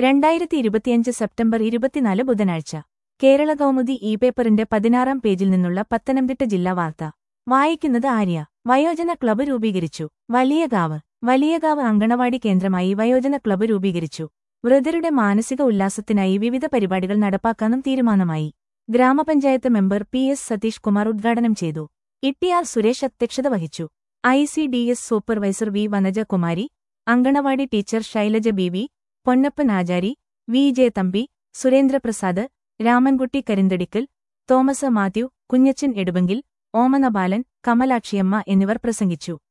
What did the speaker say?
രണ്ടായിരത്തി ഇരുപത്തിയഞ്ച് സെപ്റ്റംബർ ഇരുപത്തിനാല് ബുധനാഴ്ച കേരള കൗമുദി ഇ പേപ്പറിന്റെ പതിനാറാം പേജിൽ നിന്നുള്ള പത്തനംതിട്ട ജില്ലാ വാർത്ത വായിക്കുന്നത് ആര്യ വയോജന ക്ലബ്ബ് രൂപീകരിച്ചു വലിയകാവ് വലിയകാവ് അങ്കണവാടി കേന്ദ്രമായി വയോജന ക്ലബ്ബ് രൂപീകരിച്ചു വൃദ്ധരുടെ മാനസിക ഉല്ലാസത്തിനായി വിവിധ പരിപാടികൾ നടപ്പാക്കാനും തീരുമാനമായി gramapanchayat member P S Satheesh Kumar ഉദ്ഘാടനം ചെയ്തു ഇട്ടിയാർ സുരേഷ് അധ്യക്ഷത വഹിച്ചു I C D S supervisor V Vanajakumari anganwadi teacher Shailaja B V Ponnappan Achari V J Thampi Surendraprasad Ramankutty Karinthadikkal Thomas Mathew Kunjachan എടുബെങ്കിൽ ഓമന ബാലൻ കമലാക്ഷിയമ്മ എന്നിവർ പ്രസംഗിച്ചു